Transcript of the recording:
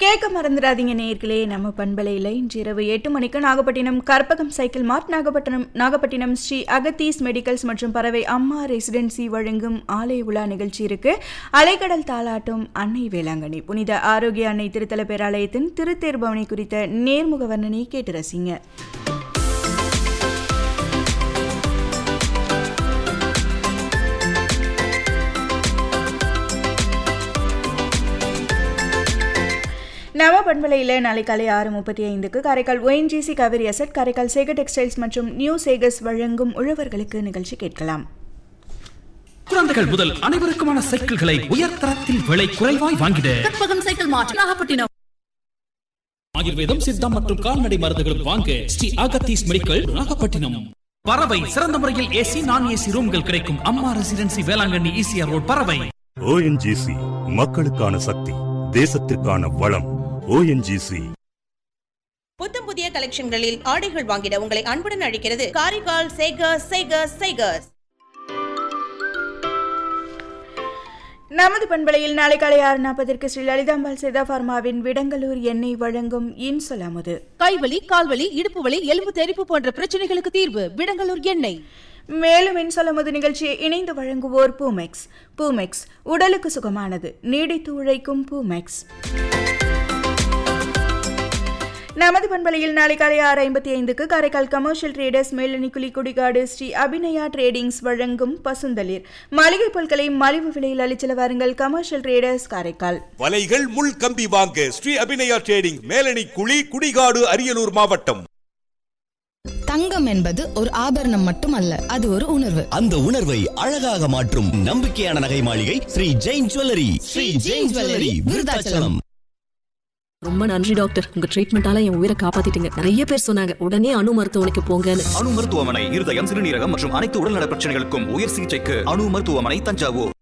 கேட்க மறந்துடாதீங்க நேயர்களே நம்ம பண்பலையில் இன்று இரவு எட்டு மணிக்கு Nagapattinam Karpagam cycle mart Nagapattinam Nagapattinam Sri Agathees medicals மற்றும் பறவை அம்மா ரெசிடென்சி வழங்கும் ஆலய உலா நிகழ்ச்சி இருக்கு அலைக்கடல் தாலாட்டும் அன்னை வேளாங்கண்ணி புனித ஆரோக்கிய அன்னை திருத்தல பேராலயத்தின் திருத்தேர் பவனி குறித்த நேர்முக வர்ணனை கேட்டு ரசிங்க நவ பண்பலையில் நாளை காலை ஆறு முப்பத்தி ஐந்துக்கு Karaikal ONGC Cauvery asset Karaikal Sekar textiles மற்றும் நியூ சேகர்ஸ் வழங்கும் உழவர்களுக்கு நிகழ்ச்சி கேட்கலாம் குழந்தைகள் முதல் அனைவருக்குமான சைக்கிள்களை உயர்தரத்தில் விலை குறைவாய் வாங்கிட கற்பகம் சைக்கிள் மார்ட் நாகப்பட்டினம் ஆயுர்வேதம் சித்தா மற்றும் கால்நடை மருந்துகளும் வாங்க ஸ்ரீ அகத்தீஸ் மெடிக்கல் நாகப்பட்டினம் பறவை சிறந்த முறையில் ஏசி நான் ஏசி ரூம்கள் கிடைக்கும் Amma residency Velankanni ECR road பறவை ஓஎன்ஜிசி மக்களுக்கான சக்தி தேசத்திற்கான வளம் ஓஎன்ஜிசி புத்தம் புதிய கலெக்ஷன்களில் ஆடைகள் வாங்கிட உங்களை அன்புடன் அழைக்கிறது காரைக்கால் சேகர்ஸ் சேகர்ஸ் சேகர்ஸ் நமது பண்பலையில் நாளை காலை ஆறு நாற்பதற்கு ஸ்ரீ லலிதாம்பாள் சேதா ஃபார்மாவின் விடங்கலூர் எண்ணெய் வழங்கும் இன்சொலாமுது கைவலி கால்வலி இடுப்பு வலி எலும்பு தெறிப்பு போன்ற பிரச்சனைகளுக்கு தீர்வு விடங்கலூர் எண்ணெய் மேலும் இன்சொலமுது நிகழ்ச்சியை இணைந்து வழங்குவோர் பூமெக்ஸ் பூமெக்ஸ் உடலுக்கு சுகமானது நீடித்து உழைக்கும் பூமெக்ஸ் நமது பண்பலையில் நாளை காலை ஆறு ஐம்பத்தி ஐந்துக்கு Karaikal commercial traders Melanikuzhi Kudikadu Sri Abinaya tradings வழங்கும் பசுந்தளிர் மளிகை பொருட்களை மலிவு விலையில் அளிச்சல வாருங்கள் கமர்ஷியல் ட்ரேடர்ஸ் காரைக்கால் வலைகள் முள் கம்பி வாங்க ஸ்ரீ அபிநயா ட்ரேடிங் மேலணி குழி குடிகாடு அரியலூர் மாவட்டம் தங்கம் என்பது ஒரு ஆபரணம் மட்டுமல்ல அது ஒரு உணர்வு அந்த உணர்வை அழகாக மாற்றும் நம்பிக்கையான நகை மாளிகை ஸ்ரீ ஜெயின் ஜுவல்லரி ஸ்ரீ ஜெயின் ஜுவல்லரி விருதாச்சலம் ரொம்ப நன்றி டாக்டர் உங்க ட்ரீட்மெண்டால என் உயிரை காப்பாத்திட்டீங்க நிறைய பேர் சொன்னாங்க உடனே அணு மருத்துவமனைக்கு போங்கன்னு அணு மருத்துவமனை இருதயம் சிறுநீரகம் மற்றும் அனைத்து உடல்நல பிரச்சனைகளுக்கும் உயர் சிகிச்சைக்கு அணு மருத்துவமனை தஞ்சாவூர்